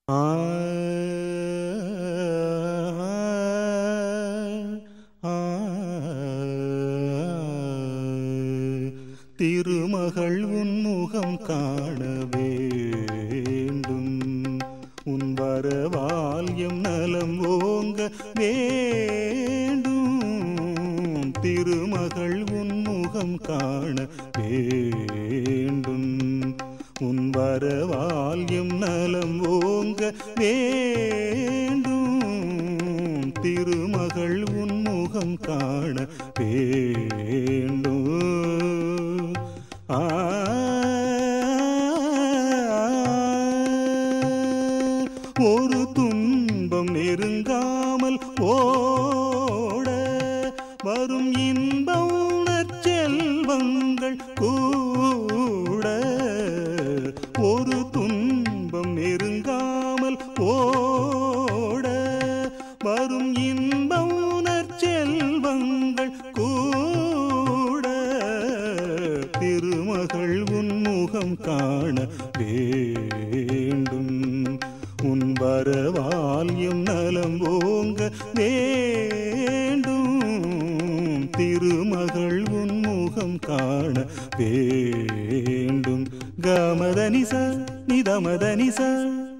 ஆ ஆ திருமகள் உன்முகம் காண வேண்டும் உன் வரவால் எம் நலம் ஓங்க வேண்டும் திருமகள் உன்முகம் காண வேண்டும் உன் வரவால் எம் நலம் ஓங்க வேண்டும் திருமகள் உன்முகம் காண வேண்டும் ஆ ஒரு துன்பம் நெருங்காமல் ஓட வரும் இன்ப உணர்ச்செல்வங்கள் கூட ஒரு துன்பம் நெருங்காமல் ஓட வரும் இன்ப உணர்ச்செல்வங்கள் கூட திருமகள் உன்முகம் காண வேண்டும் உன் வரவால் எம் நலம் ஓங்க வேண்டும் திருமகள் உன்முகம் காண வேண்டும் கமதனிச நிதமதனிச